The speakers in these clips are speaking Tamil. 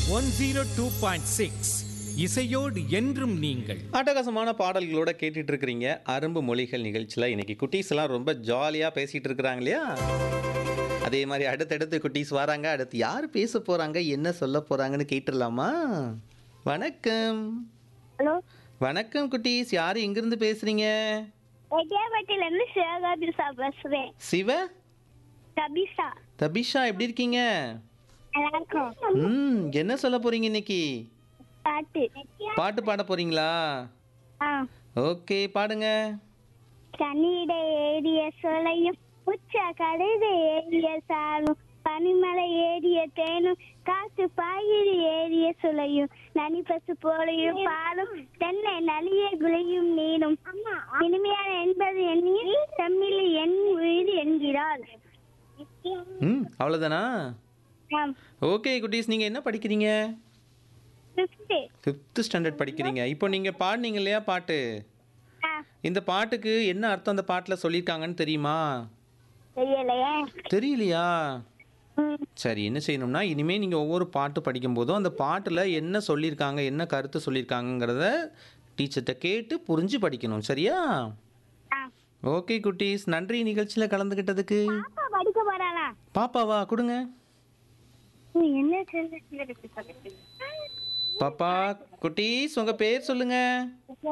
One zero two point six இசையோடு என்றும் நீங்கள் அட்டகாசமான பாடல்களோட கேட்டுட்டு இருக்கிறீங்க அரும்பு மொழிகள் நிகழ்ச்சியில் இன்னைக்கு குட்டீஸ் எல்லாம் ரொம்ப ஜாலியாக பேசிட்டு இருக்கிறாங்க இல்லையா அதே மாதிரி அடுத்தடுத்து குட்டீஸ் வராங்க அடுத்து யார் பேச போறாங்க என்ன சொல்ல போறாங்கன்னு கேட்டுடலாமா வணக்கம் ஹலோ வணக்கம் குட்டீஸ் யார் எங்கிருந்து பேசுறீங்க ரெட்டியாப்பட்டில இருந்து சிவகாபிசா பேசுறேன் சிவ கபிசா தபிஷா எப்படி இருக்கீங்க நல்லா இருக்கும் ம் என்ன சொல்ல போறீங்க இன்னைக்கு பாட்டு பாட்டு பாட போறீங்களா ஆ ஓகே பாடுங்க கனியிட ஏறிய சோலையும் உச்ச கழுத ஏறிய சாலும் பனிமலை ஏறிய தேனும் காத்து பாயிரி ஏறிய சுளையும் நனிப்பசு போலையும் பாலும் தென்னை நலிய குலையும் நீரும் இனிமையான என்பது எண்ணி தமிழ் என் உயிர் என்கிறாள் ம் அவ்வளோதானா ஆம் ஓகே குட்டீஸ் நீங்கள் என்ன படிக்கிறீங்க ஃபிஃப்த்து ஃபிஃப்த்து ஸ்டாண்டர்ட் படிக்கிறீங்க இப்போ நீங்கள் பாடுனீங்க இல்லையா பாட்டு ஆ இந்த பாட்டுக்கு என்ன அர்த்தம் அந்த பாட்டில் சொல்லியிருக்காங்கன்னு தெரியுமா தெரியலையே தெரியலையா ம் சரி என்ன செய்யணும்னா இனிமேல் நீங்கள் ஒவ்வொரு பாட்டு படிக்கும்போதும் அந்த பாட்டில் என்ன சொல்லியிருக்காங்க என்ன கருத்து சொல்லியிருக்காங்கங்கிறத டீச்சர்கிட்ட கேட்டு புரிஞ்சு படிக்கணும் சரியா ஆ ஓகே குட்டீஸ் நன்றி நிகழ்ச்சியில் கலந்துக்கிட்டதுக்கு பாப்பா படிக்க போறாளா பாப்பாவா கொடுங்க நீ என்ன சொல்ல பாப்பா குட்டீஸ் உங்கள் பேர் சொல்லுங்கள்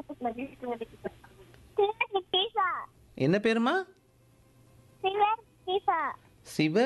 பீசா என்ன பேருமா சிவர் பீசா சிவ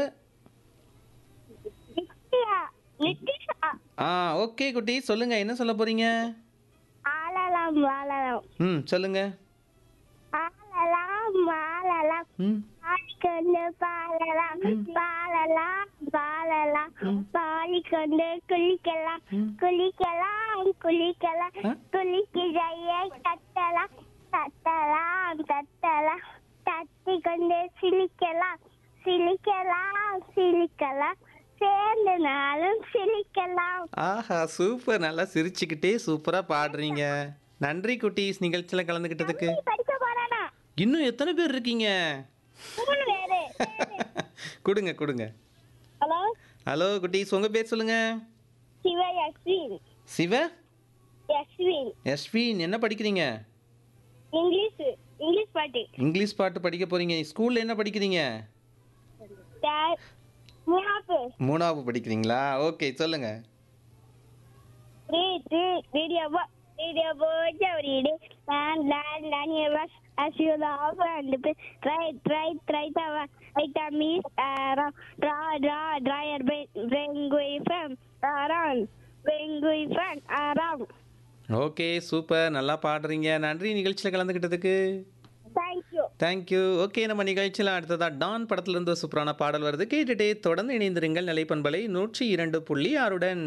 நித்யா நித்திஷா ஆ ஓகே குட்டி சொல்லுங்க என்ன சொல்ல போறீங்க ஆளலாம் வாழலாம் ம் சொல்லுங்க ஆளலாம் வாழலாம் ம் பாடிக்கொண்டு பாடலாம் பாடலாம் பாடலாம் பாடிக்கொண்டு குளிக்கலாம் குளிக்கலாம் குளிக்கலாம் ஆ? குளிக்கைய தட்டலாம் தட்டலாம் தட்டலாம் தட்டி கொண்டு சிரிக்கலாம் சிரிக்கலாம் சிரிக்கலாம் சேர்ந்த நாளும் சிரிக்கலாம் ஆஹா சூப்பர் நல்லா சிரிச்சுக்கிட்டே சூப்பராக பாடுறீங்க நன்றி குட்டீஸ் நிகழ்ச்சியில் கலந்துக்கிட்டதுக்கு நீ படிக்க போறானா இன்னும் எத்தனை பேர் இருக்கீங்க மூணு பேரு கொடுங்க கொடுங்க ஹலோ ஹலோ குட்டீஸ் உங்கள் பேர் சொல்லுங்க சிவ யஸ்வின் சிவ யஸ்வின் யஸ்வின் என்ன படிக்கிறீங்க இங்கிலீஷ் இங்கிலீஷ் பாட்டு இங்கிலீஷ் பாட்டு படிக்க போறீங்க ஸ்கூலில் என்ன படிக்கிறீங்க டா- மூணாப்பு மூணாவது படிக்கிறீங்களா ஓகே சொல்லுங்க த்ரீ த்ரீ வீடியோ போ வீடியோ போட்டு அவரிடு land land land your was as you love and try try try the vitamins uh, draw draw draw your brain brain going from around brain going from around okay super நல்லா பாடுறீங்க நன்றி நிகழ்ச்சியில் கலந்துக்கிட்டதுக்கு thank you தேங்க்யூ ஓகே நம்ம நிகழ்ச்சியில் அடுத்ததாக டான் படத்திலிருந்து சூப்பரான பாடல் வருது கேட்டுட்டே தொடர்ந்து இணைந்திருங்கள் நிலைப்பண்பலை நூற்றி இரண்டு புள்ளி ஆறுடன்